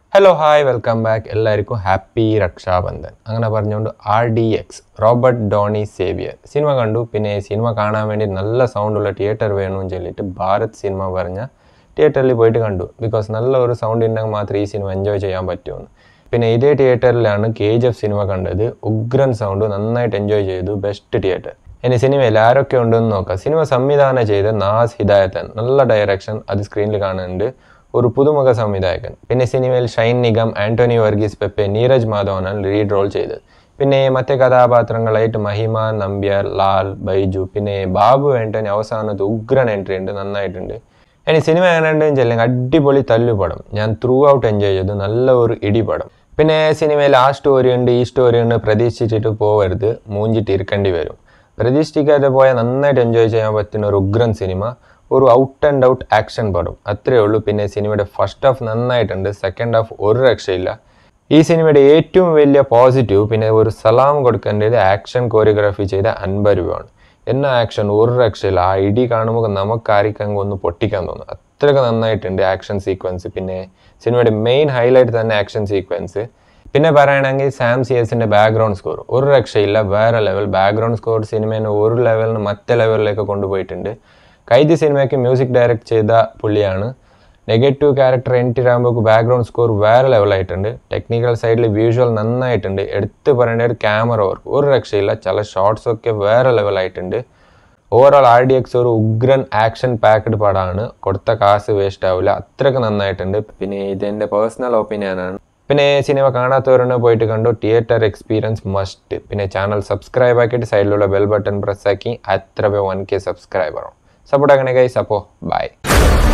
hello hi welcome back എല്ലാവർക്കും happy Raksha Bandhan അങ്ങനെ പറഞ്ഞുകൊണ്ട് R D X Robert Doney Xavier cinema കണ്ടു പിന്നെ സിനിമ കാണാൻ വേണ്ടി നല്ല സൗണ്ടുള്ള തിയേറ്റർ വേണമെന്ന് ചൊല്ലിയിട്ട് ഭാരത് സിനിമ പറഞ്ഞ തിയേറ്ററിൽ പോയിട്ട് കണ്ടു ബിക്കോസ് നല്ല ഒരു സൗണ്ട് ഉണ്ടെങ്കിൽ മാത്രമേ ഈ സിനിമ എൻജോയ് ചെയ്യാൻ പറ്റുമെന്ന് പിന്നെ ഇതേ തിയേറ്ററിലാണ് കെ ജി എഫ് സിനിമ കണ്ടത് ഉഗ്രൻ സൗണ്ട് നന്നായിട്ട് എൻജോയ് ചെയ്തു ബെസ്റ്റ് തിയേറ്റർ ഇനി സിനിമയിൽ ആരൊക്കെ ഉണ്ടെന്ന് നോക്കാം സിനിമ സംവിധാനം ചെയ്ത നാസ് ഹിദായത്തൻ നല്ല ഡയറക്ഷൻ അത് സ്ക്രീനിൽ കാണുന്നുണ്ട് ഒരു പുതുമുഖ സംവിധായകൻ പിന്നെ സിനിമയിൽ ഷൈൻ നിഗം ആന്റോണി വർഗീസ് പെപ്പെ നീരജ് മാധവനാണ് ലീഡ് റോൾ ചെയ്തത് പിന്നെ മറ്റ് കഥാപാത്രങ്ങളായിട്ട് മഹിമ നമ്പ്യാർ ലാൽ ബൈജു പിന്നെ ബാബു ആന്റണി അവസാനത്ത് ഉഗ്രൻ എൻട്രി ഉണ്ട് നന്നായിട്ടുണ്ട് ഇനി സിനിമ എങ്ങനെയുണ്ടെന്ന് ചെല്ലെങ്കിൽ അടിപൊളി തല്ലുപടം ഞാൻ ത്രൂ ഔട്ട് എൻജോയ് ചെയ്തു നല്ല ഒരു ഇടിപടം പിന്നെ സിനിമയിൽ ആ സ്റ്റോറി ഉണ്ട് ഈ സ്റ്റോറി ഉണ്ട് പ്രതീക്ഷിച്ചിട്ട് പോകരുത് മൂഞ്ചിട്ട് ഇരിക്കേണ്ടി വരും പ്രതീക്ഷിക്കാതെ പോയാൽ നന്നായിട്ട് എൻജോയ് ചെയ്യാൻ പറ്റുന്ന ഒരു ഉഗ്രൻ സിനിമ ഒരു ഔട്ട് ആൻഡ് ഔട്ട് ആക്ഷൻ പടം അത്രേ ഉള്ളൂ പിന്നെ സിനിമയുടെ ഫസ്റ്റ് ഹാഫ് നന്നായിട്ടുണ്ട് സെക്കൻഡ് ഹാഫ് ഒരു രക്ഷയില്ല ഈ സിനിമയുടെ ഏറ്റവും വലിയ പോസിറ്റീവ് പിന്നെ ഒരു സലാം കൊടുക്കേണ്ടത് ആക്ഷൻ കോറിയോഗ്രാഫി ചെയ്ത അൻപരുവാണ് എന്നാ ആക്ഷൻ ഒരു രക്ഷയില്ല ആ ഇടി കാണുമ്പോൾ നമുക്ക് ആർക്കെങ്കിലും ഒന്ന് പൊട്ടിക്കാൻ തോന്നും അത്രയൊക്കെ നന്നായിട്ടുണ്ട് ആക്ഷൻ സീക്വൻസ് പിന്നെ സിനിമയുടെ മെയിൻ ഹൈലൈറ്റ് തന്നെ ആക്ഷൻ സീക്വൻസ് പിന്നെ പറയുകയാണെങ്കിൽ സാം സിയസിൻ്റെ ബാക്ക്ഗ്രൗണ്ട് സ്കോർ ഒരു രക്ഷയില്ല വേറെ ലെവൽ ബാക്ക്ഗ്രൗണ്ട് സ്കോർ സിനിമേനെ ഒരു ലെവലിൽ നിന്ന് മറ്റേ ലെവലിലേക്ക് കൊണ്ടുപോയിട്ടുണ്ട് കൈദി സിനിമയ്ക്ക് മ്യൂസിക് ഡയറക്റ്റ് ചെയ്ത പുള്ളിയാണ് നെഗറ്റീവ് ക്യാരക്ടർ എൻ ടി രാംബോക്ക് ബാക്ക്ഗ്രൗണ്ട് സ്കോർ വേറെ ലെവലായിട്ടുണ്ട് ടെക്നിക്കൽ സൈഡിൽ വിഷ്വൽ നന്നായിട്ടുണ്ട് എടുത്ത് പറയേണ്ട ഒരു ക്യാമറ വർക്ക് ഒരു രക്ഷയില്ല ചില ഷോർട്സ് ഒക്കെ വേറെ ലെവലായിട്ടുണ്ട് ഓവറോൾ ആർ ഡി എക്സ് ഒരു ഉഗ്രൻ ആക്ഷൻ പാക്ഡ് പടമാണ് കൊടുത്ത കാശ് വേസ്റ്റ് ആവില്ല അത്രയ്ക്ക് നന്നായിട്ടുണ്ട് പിന്നെ ഇതെൻ്റെ പേഴ്സണൽ ഒപ്പീനിയനാണ് പിന്നെ സിനിമ കാണാത്തവരുണ്ട് പോയിട്ട് കണ്ടു തിയേറ്റർ എക്സ്പീരിയൻസ് മസ്റ്റ് പിന്നെ ചാനൽ സബ്സ്ക്രൈബ് ആക്കിയിട്ട് സൈഡിലുള്ള ബെൽ ബട്ടൺ പ്രസ് ആക്കി അത്ര വൺ കെ സബ്സ്ക്രൈബർ സപ്പോർട്ട് അങ്ങനെ കൈസ് അപ്പോൾ ബൈ